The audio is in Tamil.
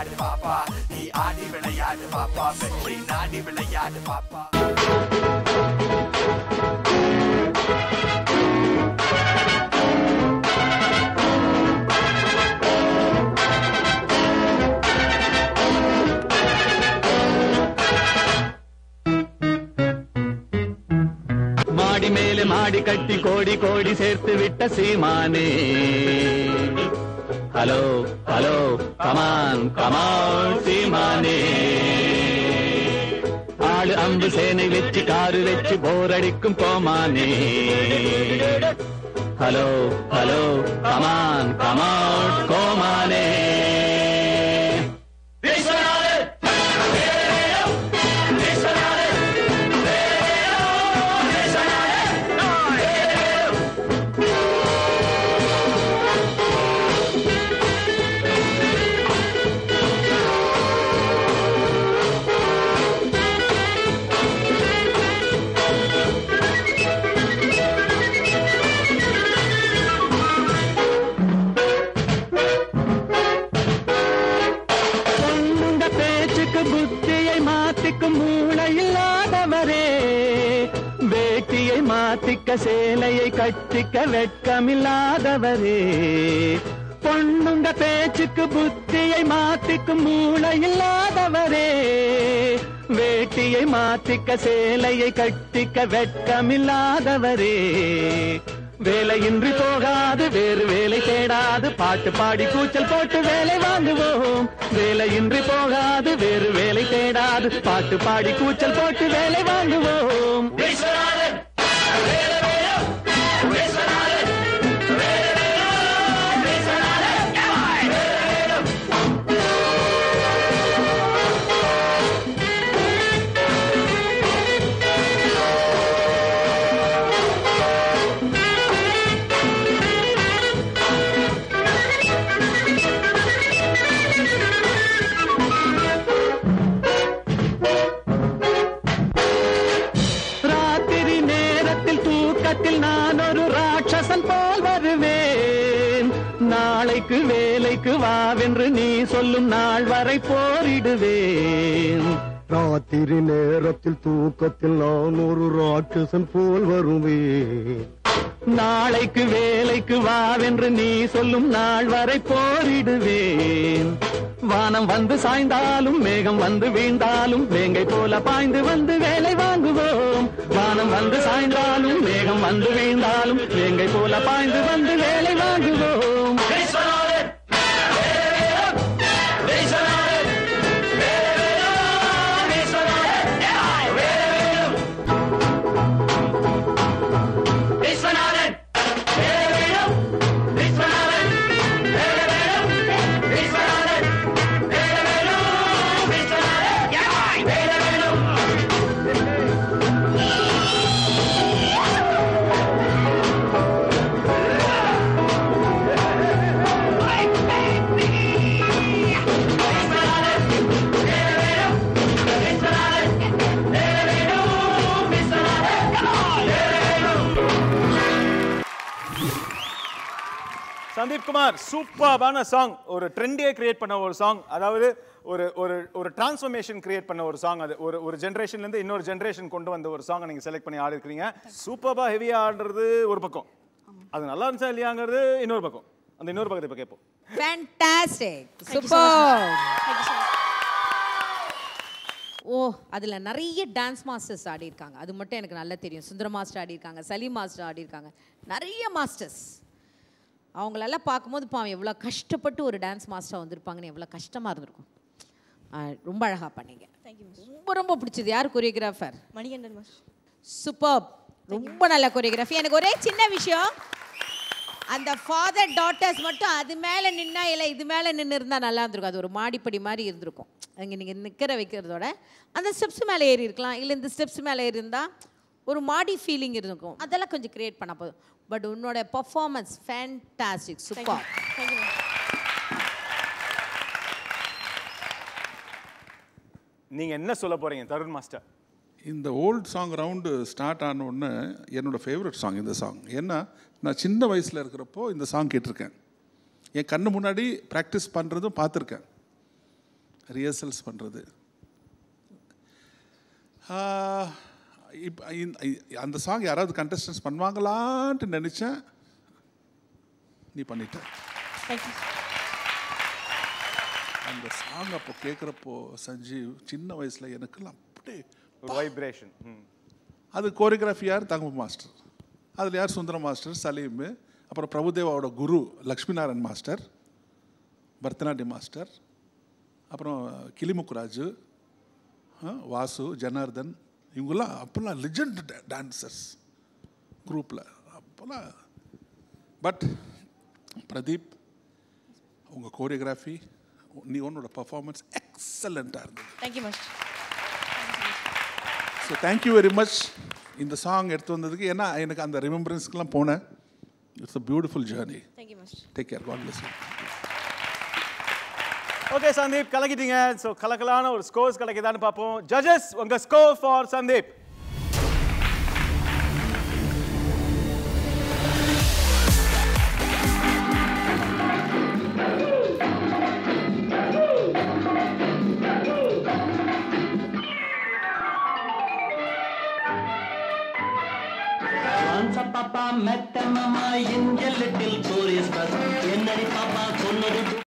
விளையாடு பாப்பா நீ ஆடி விளையாடு பாப்பா வெற்றி நாடி விளையாடு பாப்பா மாடி மேலே மாடி கட்டி கோடி கோடி சேர்த்து விட்ட சீமானே ஹலோ ஹலோ கமான் கமான் சீமானே ஆளு அம்பு சேனை வச்சு காரு வச்சு போர் அடிக்கும் கோமானே ஹலோ ஹலோ கமான் கமான் கோமானே பொண்ணுங்க பேச்சுக்கு புத்தியை மாத்திக்கும் மூளை இல்லாதவரே வேட்டியை மாத்திக்க சேலையை கட்டிக்க வெட்கமில்லாதவரே பொண்ணுங்க பேச்சுக்கு புத்தியை மாத்திக்கும் மூளை இல்லாதவரே வேட்டியை மாத்திக்க சேலையை கட்டிக்க வெட்கமில்லாதவரே வேலையின்றி போகாது வேறு வேலை தேடாது பாட்டு பாடி கூச்சல் போட்டு வேலை வாங்குவோம் வேலையின்றி போகாது வேறு வேலை தேடாது பாட்டு பாடி கூச்சல் போட்டு வேலை வாங்குவோம் ராத்திரி நேரத்தில் தூக்கத்தில் நான் ஒரு ராட்சசன் போல் வருவேன் நாளைக்கு வேலைக்கு வாவென்று நீ சொல்லும் நாள் வரை போரிடுவேன் ராத்திரி நேரத்தில் தூக்கத்தில் நான் ஒரு ராட்சசன் போல் வருவேன் நாளைக்கு வேலைக்கு வாவென்று நீ சொல்லும் நாள் வரை போரிடுவேன் வானம் வந்து சாய்ந்தாலும் மேகம் வந்து வீழ்ந்தாலும் வேங்கை போல பாய்ந்து வந்து வேலை வாங்குவோம் வானம் வந்து சாய்ந்தாலும் மேகம் வந்து வீழ்ந்தாலும் வேங்கை போல பாய்ந்து வந்து வேலை வாங்குவோம் சந்தீப் குமார் சூப்பர்பான சாங் ஒரு ட்ரெண்டியை கிரியேட் பண்ண ஒரு சாங் அதாவது ஒரு ஒரு ஒரு டிரான்ஸ்ஃபர்மேஷன் கிரியேட் பண்ண ஒரு சாங் அது ஒரு ஒரு ஜென்ரேஷன்ல இருந்து இன்னொரு ஜென்ரேஷன் கொண்டு வந்த ஒரு சாங்கை நீங்க செலக்ட் பண்ணி ஆடி இருக்கீங்க சூப்பர்பா ஹெவியா ஆடுறது ஒரு பக்கம் அது நல்லா இருந்துச்சா இல்லையாங்கிறது இன்னொரு பக்கம் அந்த இன்னொரு பக்கத்தை இப்போ கேட்போம் ஃபேண்டாஸ்டிக் சூப்பர் ஓ அதில் நிறைய டான்ஸ் மாஸ்டர்ஸ் ஆடியிருக்காங்க அது மட்டும் எனக்கு நல்லா தெரியும் சுந்தர மாஸ்டர் ஆடியிருக்காங்க சலீம் மாஸ்டர் ஆடியிருக்காங்க நிறைய மாஸ்டர்ஸ் அவங்களெல்லாம் பார்க்கும்போது பாவம் எவ்வளோ கஷ்டப்பட்டு ஒரு டான்ஸ் மாஸ்டர் வந்திருப்பாங்கன்னு எவ்வளோ கஷ்டமாக இருந்திருக்கும் ஆ, ரொம்ப அழகாக பண்ணீங்க ரொம்ப ரொம்ப பிடிச்சது யார் கொரியோகிராஃபர் மணிகண்டன் மாஸ்டர் சூப்பர் ரொம்ப நல்ல கொரியோகிராஃபி எனக்கு ஒரே சின்ன விஷயம் அந்த ஃபாதர் டாட்டர்ஸ் மட்டும் அது மேலே நின்னா இல்லை இது மேலே நின்று இருந்தால் நல்லா இருந்திருக்கும் அது ஒரு மாடிப்படி மாதிரி இருந்திருக்கும் அங்கே நீங்கள் நிற்கிற வைக்கிறதோட அந்த ஸ்டெப்ஸ் மேலே ஏறி இருக்கலாம் இல்லை இந்த ஸ்டெப்ஸ் மேலே ஏறி இருந்தால் ஒரு மாடி ஃபீலிங் இருந்திருக்கும் அதெல்லாம் கொஞ்சம் கிரியேட் பண்ண போதும் பட் உன்னோட பர்ஃபார்மன்ஸ் ஃபேண்டாஸ்டிக் சூப்பர் நீங்க என்ன சொல்ல போறீங்க தருண் மாஸ்டர் இந்த ஓல்ட் சாங் ரவுண்டு ஸ்டார்ட் ஆன உடனே என்னோட ஃபேவரட் சாங் இந்த சாங் ஏன்னா நான் சின்ன வயசில் இருக்கிறப்போ இந்த சாங் கேட்டிருக்கேன் என் கண்ணு முன்னாடி ப்ராக்டிஸ் பண்ணுறதும் பார்த்துருக்கேன் ரிஹர்சல்ஸ் பண்ணுறது இப்போ அந்த சாங் யாராவது கண்டஸ்டன்ஸ் பண்ணுவாங்களான்ட்டு நினச்சேன் நீ பண்ணிட்ட அந்த சாங் அப்போ கேட்குறப்போ சஞ்சீவ் சின்ன வயசில் எனக்கெல்லாம் அப்படியே ஒரு வைப்ரேஷன் அது கோரியோகிராஃபி யார் தங்கம மாஸ்டர் அதில் யார் சுந்தரம் மாஸ்டர் சலீம் அப்புறம் பிரபுதேவாவோட குரு லக்ஷ்மி நாராயண் மாஸ்டர் பரதநாட்டியம் மாஸ்டர் அப்புறம் கிளிமுக்குராஜு ஆ, வாசு ஜனார்தன் இவங்கெல்லாம் அப்போல்லாம் லிஜெண்ட் டான்சர்ஸ் குரூப்பில் அப்போல்லாம் பட் பிரதீப் உங்கள் கோரியோகிராஃபி நீ உன்னோட பர்ஃபார்மன்ஸ் எக்ஸலண்ட்டாக இருந்தது thank you master so thank you very much இந்த சாங் எடுத்து வந்ததுக்கு ஏன்னா எனக்கு அந்த ரிமெம்பரன்ஸ்க்கெலாம் போனேன் it's a beautiful journey thank you master take care God bless okay Sandeep கலக்கிட்டீங்க ஸோ கலக்கலான ஒரு ஸ்கோர்ஸ் கிடைக்குதான்னு பார்ப்போம் ஜட்ஜஸ் உங்க score for Sandeep Once a papa met a mama in a little tourist bus. என்னடி பாப்பா சொன்னது